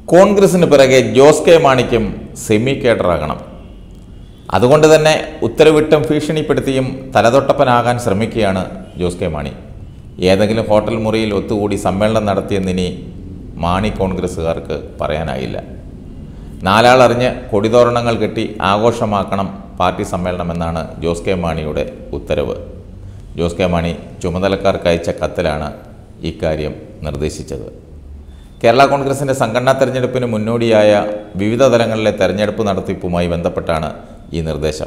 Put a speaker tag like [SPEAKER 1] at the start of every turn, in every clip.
[SPEAKER 1] കോൺഗ്രസിന് പിറകെ ജോസ് കെ മാണിക്കും സെമി കേഡറാകണം അതുകൊണ്ട് തന്നെ ഉത്തരവിട്ടും ഭീഷണിപ്പെടുത്തിയും തലതൊട്ടപ്പനാകാൻ ശ്രമിക്കുകയാണ് ജോസ് കെ മാണി ഏതെങ്കിലും ഹോട്ടൽ മുറിയിൽ ഒത്തുകൂടി സമ്മേളനം നടത്തിയെന്നിനി മാണി കോൺഗ്രസ്സുകാർക്ക് പറയാനായില്ല നാലാളറിഞ്ഞ് കൊടിതോരണങ്ങൾ കെട്ടി ആഘോഷമാക്കണം പാർട്ടി സമ്മേളനമെന്നാണ് ജോസ് കെ മാണിയുടെ ഉത്തരവ് ജോസ് കെ മാണി ചുമതലക്കാർക്ക് അയച്ച കത്തിലാണ് ഇക്കാര്യം നിർദ്ദേശിച്ചത് കേരള കോൺഗ്രസിൻ്റെ സംഘടനാ തെരഞ്ഞെടുപ്പിന് മുന്നോടിയായ വിവിധ തലങ്ങളിലെ തെരഞ്ഞെടുപ്പ് നടത്തിപ്പുമായി ബന്ധപ്പെട്ടാണ് ഈ നിർദ്ദേശം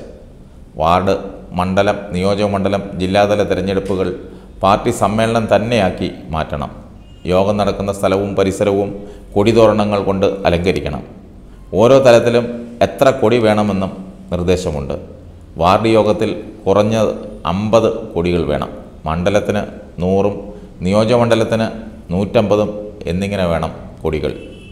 [SPEAKER 1] വാർഡ് മണ്ഡലം നിയോജകമണ്ഡലം ജില്ലാതല തെരഞ്ഞെടുപ്പുകൾ പാർട്ടി സമ്മേളനം തന്നെയാക്കി മാറ്റണം യോഗം നടക്കുന്ന സ്ഥലവും പരിസരവും കൊടിതോരണങ്ങൾ കൊണ്ട് അലങ്കരിക്കണം ഓരോ തലത്തിലും എത്ര കൊടി വേണമെന്നും നിർദ്ദേശമുണ്ട് വാർഡ് യോഗത്തിൽ കുറഞ്ഞത് അമ്പത് കൊടികൾ വേണം മണ്ഡലത്തിന് നൂറും നിയോജകമണ്ഡലത്തിന് നൂറ്റമ്പതും എന്നിങ്ങനെ വേണം കൊടികൾ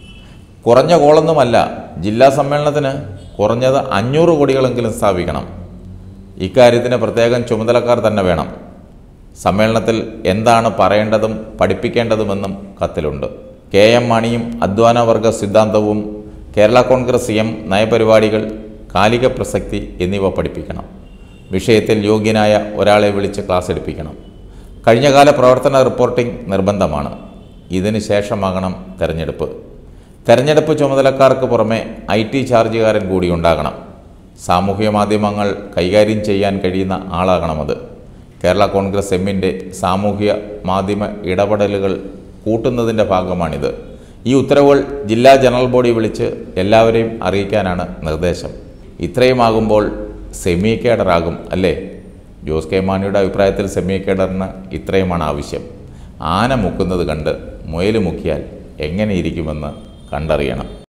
[SPEAKER 1] കുറഞ്ഞ കോളൊന്നുമല്ല ജില്ലാ സമ്മേളനത്തിന് കുറഞ്ഞത് അഞ്ഞൂറ് കോടികളെങ്കിലും സ്ഥാപിക്കണം ഇക്കാര്യത്തിന് പ്രത്യേകം ചുമതലക്കാർ തന്നെ വേണം സമ്മേളനത്തിൽ എന്താണ് പറയേണ്ടതും പഠിപ്പിക്കേണ്ടതുമെന്നും കത്തിലുണ്ട് കെ എം മാണിയും അധ്വാനവർഗ സിദ്ധാന്തവും കേരള കോൺഗ്രസ് എം നയപരിപാടികൾ കാലിക പ്രസക്തി എന്നിവ പഠിപ്പിക്കണം വിഷയത്തിൽ യോഗ്യനായ ഒരാളെ വിളിച്ച് ക്ലാസ് എടുപ്പിക്കണം കഴിഞ്ഞകാല പ്രവർത്തന റിപ്പോർട്ടിംഗ് നിർബന്ധമാണ് ഇതിന് ശേഷമാകണം തെരഞ്ഞെടുപ്പ് തെരഞ്ഞെടുപ്പ് ചുമതലക്കാർക്ക് പുറമെ ഐ ടി ചാർജുകാരൻ കൂടി ഉണ്ടാകണം സാമൂഹ്യ മാധ്യമങ്ങൾ കൈകാര്യം ചെയ്യാൻ കഴിയുന്ന ആളാകണമത് കേരള കോൺഗ്രസ് എമ്മിൻ്റെ സാമൂഹ്യ മാധ്യമ ഇടപെടലുകൾ കൂട്ടുന്നതിൻ്റെ ഭാഗമാണിത് ഈ ഉത്തരവുകൾ ജില്ലാ ജനറൽ ബോഡി വിളിച്ച് എല്ലാവരെയും അറിയിക്കാനാണ് നിർദ്ദേശം ഇത്രയുമാകുമ്പോൾ സെമി കേഡറാകും അല്ലേ ജോസ് കെ മാണിയുടെ അഭിപ്രായത്തിൽ സെമി കേഡറിന് ഇത്രയുമാണ് ആവശ്യം ആന മുക്കുന്നത് കണ്ട് മുയൽ മുക്കിയാൽ എങ്ങനെ ഇരിക്കുമെന്ന് കണ്ടറിയണം